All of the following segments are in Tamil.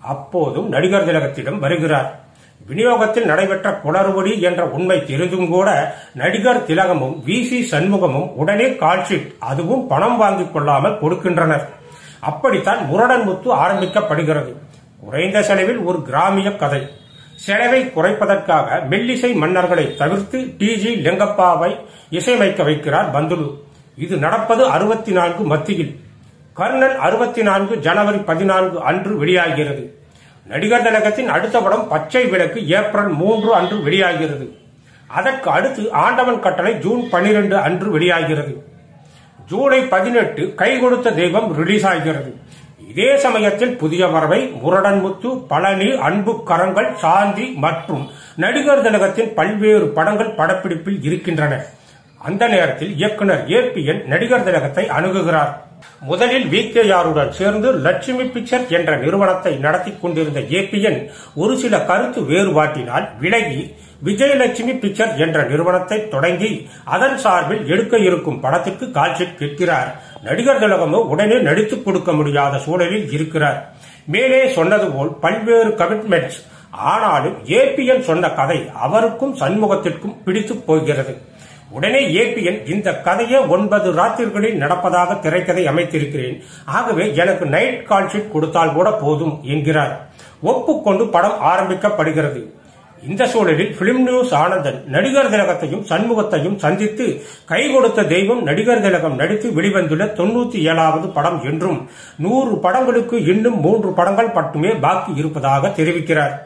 அப்போதும் நடிகர் திலகத்திடம் வருகிறார் விநியோகத்தில் நடைபெற்ற குளறுபடி என்ற உண்மை தெரிந்தும் கூட நடிகர் திலகமும் வி சி சண்முகமும் உடனே கால்ஷீட் அதுவும் பணம் வாங்கிக் கொள்ளாமல் கொடுக்கின்றனர் அப்படித்தான் முரடன் முத்து ஆரம்பிக்கப்படுகிறது குறைந்த செலவில் ஒரு கிராமிய கதை செலவை குறைப்பதற்காக மெல்லிசை மன்னர்களை தவிர்த்து டி ஜி லிங்கப்பாவை இசையமைக்க வைக்கிறார் பந்துலு இது நடப்பது அறுபத்தி நான்கு மத்தியில் கர்ணன் அறுபத்தி நான்கு ஜனவரி பதினான்கு அன்று வெளியாகிறது நடிகர் திலகத்தின் அடுத்த படம் பச்சை விளக்கு ஏப்ரல் மூன்று அன்று வெளியாகிறது அதற்கு அடுத்து ஆண்டவன் கட்டளை ஜூன் பனிரெண்டு அன்று வெளியாகிறது ஜூலை பதினெட்டு கை கொடுத்த தெய்வம் ரிலீஸ் ஆகிறது இதே சமயத்தில் புதிய வரவை முரடன்முத்து பழனி அன்பு கரங்கள் சாந்தி மற்றும் நடிகர் திலகத்தின் பல்வேறு படங்கள் படப்பிடிப்பில் இருக்கின்றன அந்த நேரத்தில் இயக்குனர் ஏபிஎன் நடிகர் திலகத்தை அணுகுகிறார் முதலில் வி கே ஆருடன் சேர்ந்து லட்சுமி பிக்சர் என்ற நிறுவனத்தை நடத்தி கொண்டிருந்த ஏபிஎன் ஒரு சில கருத்து வேறுபாட்டினால் விலகி விஜயலட்சுமி பிக்சர் என்ற நிறுவனத்தை தொடங்கி அதன் சார்பில் எடுக்க இருக்கும் படத்திற்கு கால்ஷீட் கேட்கிறார் நடிகர் திலகமோ உடனே நடித்துக் கொடுக்க முடியாத சூழலில் இருக்கிறார் மேலே சொன்னது போல் பல்வேறு கமிட்மெண்ட்ஸ் ஆனாலும் ஏபிஎன் சொன்ன கதை அவருக்கும் சண்முகத்திற்கும் பிடித்து போகிறது உடனே ஏபிஎன் இந்த கதையை ஒன்பது ராத்திரிகளில் நடப்பதாக திரைக்கதை அமைத்திருக்கிறேன் ஆகவே எனக்கு நைட் கால்ஷீட் கொடுத்தால் கூட போதும் என்கிறார் ஒப்புக்கொண்டு படம் ஆரம்பிக்கப்படுகிறது இந்த சூழலில் பிலிம் நியூஸ் ஆனந்தன் நடிகர் திலகத்தையும் சண்முகத்தையும் சந்தித்து கை கொடுத்த தெய்வம் நடிகர் திலகம் நடித்து வெளிவந்துள்ள தொண்ணூத்தி ஏழாவது படம் என்றும் நூறு படங்களுக்கு இன்னும் மூன்று படங்கள் மட்டுமே பாக்கி இருப்பதாக தெரிவிக்கிறார்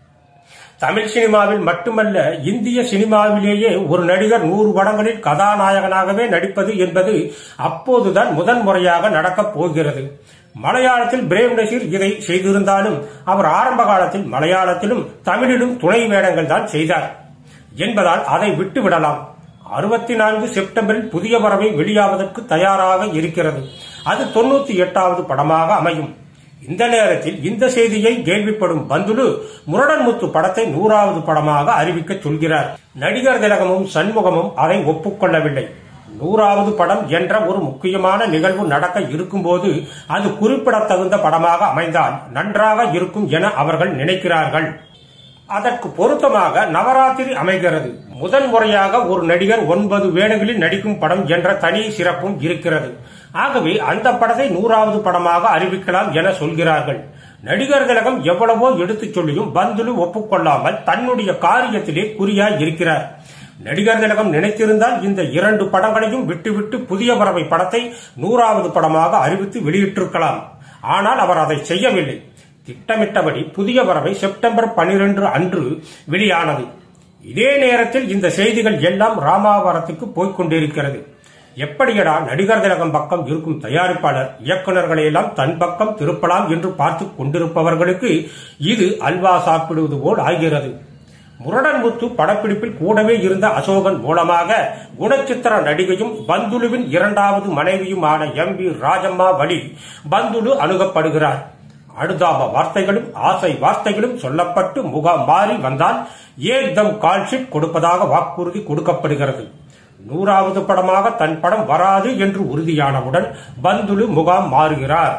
தமிழ் சினிமாவில் மட்டுமல்ல இந்திய சினிமாவிலேயே ஒரு நடிகர் நூறு படங்களில் கதாநாயகனாகவே நடிப்பது என்பது அப்போதுதான் முதன் முறையாக நடக்கப் போகிறது மலையாளத்தில் பிரேம் நசீர் இதை செய்திருந்தாலும் அவர் ஆரம்ப காலத்தில் மலையாளத்திலும் தமிழிலும் துணை வேடங்கள் தான் செய்தார் என்பதால் அதை விட்டு விடலாம் அறுபத்தி நான்கு செப்டம்பரில் புதிய வரவை வெளியாவதற்கு தயாராக இருக்கிறது அது தொண்ணூத்தி எட்டாவது படமாக அமையும் இந்த நேரத்தில் இந்த செய்தியை கேள்விப்படும் பந்துலு முரடன்முத்து படத்தை நூறாவது படமாக அறிவிக்க சொல்கிறார் நடிகர் திலகமும் சண்முகமும் அதை ஒப்புக்கொள்ளவில்லை நூறாவது படம் என்ற ஒரு முக்கியமான நிகழ்வு நடக்க இருக்கும்போது அது குறிப்பிடத்தகுந்த படமாக அமைந்தால் நன்றாக இருக்கும் என அவர்கள் நினைக்கிறார்கள் அதற்கு பொருத்தமாக நவராத்திரி அமைகிறது முதன் முறையாக ஒரு நடிகர் ஒன்பது வேடங்களில் நடிக்கும் படம் என்ற தனி சிறப்பும் இருக்கிறது ஆகவே அந்த படத்தை நூறாவது படமாக அறிவிக்கலாம் என சொல்கிறார்கள் நடிகர் திலகம் எவ்வளவோ எடுத்துச் சொல்லியும் பந்துலு ஒப்புக்கொள்ளாமல் தன்னுடைய காரியத்திலே குறியாய் இருக்கிறார் நடிகர் திலகம் நினைத்திருந்தால் இந்த இரண்டு படங்களையும் விட்டுவிட்டு புதிய வரவை படத்தை நூறாவது படமாக அறிவித்து வெளியிட்டிருக்கலாம் ஆனால் அவர் அதை செய்யவில்லை திட்டமிட்டபடி புதிய வரவை செப்டம்பர் பனிரெண்டு அன்று வெளியானது இதே நேரத்தில் இந்த செய்திகள் எல்லாம் ராமாவரத்துக்கு போய்க் கொண்டிருக்கிறது எப்படியடா நடிகர் திலகம் பக்கம் இருக்கும் தயாரிப்பாளர் இயக்குநர்களை எல்லாம் தன் பக்கம் திருப்பலாம் என்று பார்த்து கொண்டிருப்பவர்களுக்கு இது அல்வா சாப்பிடுவது போல் ஆகிறது முரடன்முத்து படப்பிடிப்பில் கூடவே இருந்த அசோகன் மூலமாக குணச்சித்திர நடிகையும் பந்துலுவின் இரண்டாவது மனைவியுமான எம் வி ராஜம்மா வழி பந்துலு அணுகப்படுகிறார் அனுதாப வார்த்தைகளும் ஆசை வார்த்தைகளும் சொல்லப்பட்டு முகம் மாறி வந்தால் ஏக்தம் கால்ஷீட் கொடுப்பதாக வாக்குறுதி கொடுக்கப்படுகிறது நூறாவது படமாக தன் படம் வராது என்று உறுதியானவுடன் பந்துலு முகாம் மாறுகிறார்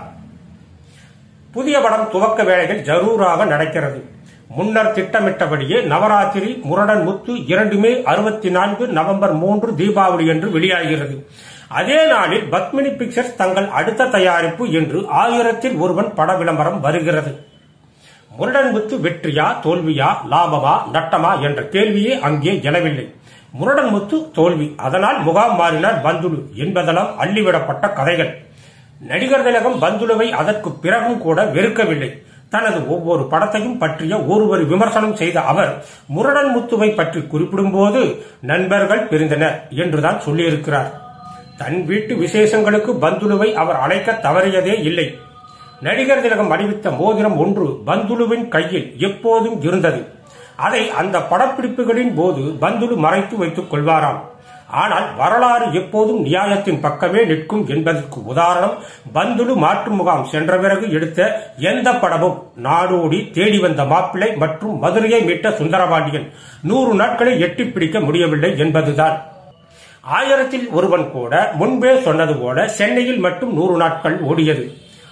புதிய படம் துவக்க வேலைகள் ஜரூராக நடக்கிறது முன்னர் திட்டமிட்டபடியே நவராத்திரி முரடன் முத்து இரண்டுமே அறுபத்தி நான்கு நவம்பர் மூன்று தீபாவளி என்று வெளியாகிறது அதே நாளில் பத்மினி பிக்சர்ஸ் தங்கள் அடுத்த தயாரிப்பு என்று ஆயிரத்தில் ஒருவன் பட விளம்பரம் வருகிறது முரடன் முத்து வெற்றியா தோல்வியா லாபமா நட்டமா என்ற கேள்வியே அங்கே எழவில்லை முரடன் முத்து தோல்வி அதனால் முகாம் மாறினார் பந்துலு என்பதெல்லாம் அள்ளிவிடப்பட்ட கதைகள் நடிகர் திலகம் பந்துலுவை அதற்கு பிறகும் கூட வெறுக்கவில்லை தனது ஒவ்வொரு படத்தையும் பற்றிய ஒருவர் விமர்சனம் செய்த அவர் முரடன் முத்துவை பற்றி குறிப்பிடும்போது நண்பர்கள் பிரிந்தனர் என்றுதான் சொல்லியிருக்கிறார் தன் வீட்டு விசேஷங்களுக்கு பந்துலுவை அவர் அழைக்க தவறியதே இல்லை நடிகர் திலகம் அறிவித்த மோதிரம் ஒன்று பந்துலுவின் கையில் எப்போதும் இருந்தது அதை அந்த படப்பிடிப்புகளின் போது பந்துலு மறைத்து வைத்துக் கொள்வாராம் ஆனால் வரலாறு எப்போதும் நியாயத்தின் பக்கமே நிற்கும் என்பதற்கு உதாரணம் பந்துலு மாற்று முகாம் சென்ற பிறகு எடுத்த எந்த படமும் நாடோடி தேடி வந்த மாப்பிள்ளை மற்றும் மதுரையை மீட்ட சுந்தரபாண்டியன் நூறு நாட்களை எட்டி பிடிக்க முடியவில்லை என்பதுதான் ஆயிரத்தில் ஒருவன் கூட முன்பே சொன்னது போல சென்னையில் மட்டும் நூறு நாட்கள் ஓடியது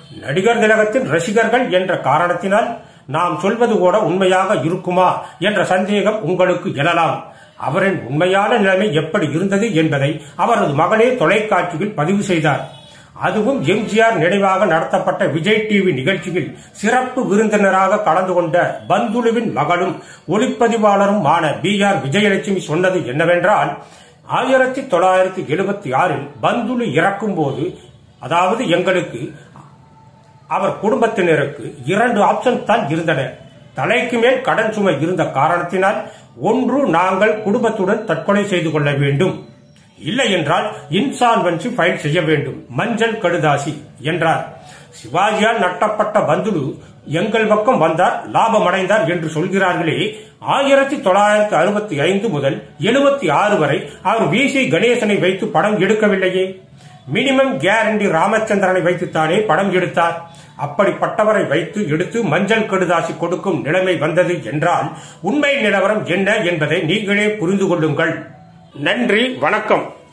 நடிகர் திலகத்தின் ரசிகர்கள் என்ற காரணத்தினால் நாம் சொல்வது கூட உண்மையாக இருக்குமா என்ற சந்தேகம் உங்களுக்கு எழலாம் அவரின் உண்மையான நிலைமை எப்படி இருந்தது என்பதை அவரது மகனே தொலைக்காட்சியில் பதிவு செய்தார் அதுவும் எம்ஜிஆர் நினைவாக நடத்தப்பட்ட விஜய் டிவி நிகழ்ச்சியில் சிறப்பு விருந்தினராக கலந்து கொண்ட பந்துலுவின் மகளும் ஒளிப்பதிவாளருமான பி ஆர் விஜயலட்சுமி சொன்னது என்னவென்றால் ஆயிரத்தி தொள்ளாயிரத்தி எழுபத்தி ஆறில் பந்துலு இறக்கும் போது அதாவது எங்களுக்கு அவர் குடும்பத்தினருக்கு இரண்டு ஆப்ஷன் தான் இருந்தன தலைக்கு மேல் கடன் சுமை இருந்த காரணத்தினால் ஒன்று நாங்கள் குடும்பத்துடன் தற்கொலை செய்து கொள்ள வேண்டும் இல்லை என்றால் இன்சால்வன்சி ஃபைல் செய்ய வேண்டும் மஞ்சள் கடுதாசி என்றார் சிவாஜியால் நட்டப்பட்ட பந்துலு எங்கள் பக்கம் வந்தார் லாபமடைந்தார் என்று சொல்கிறார்களே ஆயிரத்தி தொள்ளாயிரத்தி அறுபத்தி ஐந்து முதல் எழுபத்தி ஆறு வரை அவர் வி சி கணேசனை வைத்து படம் எடுக்கவில்லையே மினிமம் கேரண்டி ராமச்சந்திரனை வைத்துத்தானே படம் எடுத்தார் அப்படிப்பட்டவரை வைத்து எடுத்து மஞ்சள் கடுதாசி கொடுக்கும் நிலைமை வந்தது என்றால் உண்மை நிலவரம் என்ன என்பதை நீங்களே புரிந்து கொள்ளுங்கள் நன்றி வணக்கம்